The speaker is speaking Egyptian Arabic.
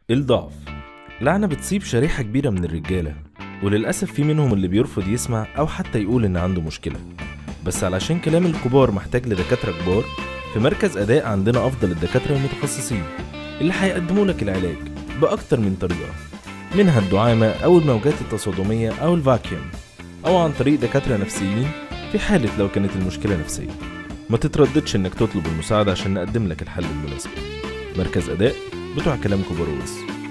الضعف لعنة بتصيب شريحة كبيرة من الرجالة وللأسف في منهم اللي بيرفض يسمع أو حتى يقول إن عنده مشكلة بس علشان كلام الكبار محتاج لدكاترة كبار في مركز أداء عندنا أفضل الدكاترة المتخصصين اللي هيقدموا لك العلاج بأكتر من طريقة منها الدعامة أو الموجات التصادمية أو الفاكيوم أو عن طريق دكاترة نفسيين في حالة لو كانت المشكلة نفسية ما تترددش إنك تطلب المساعدة عشان نقدم لك الحل المناسب مركز أداء بتوع كلام كبار وبس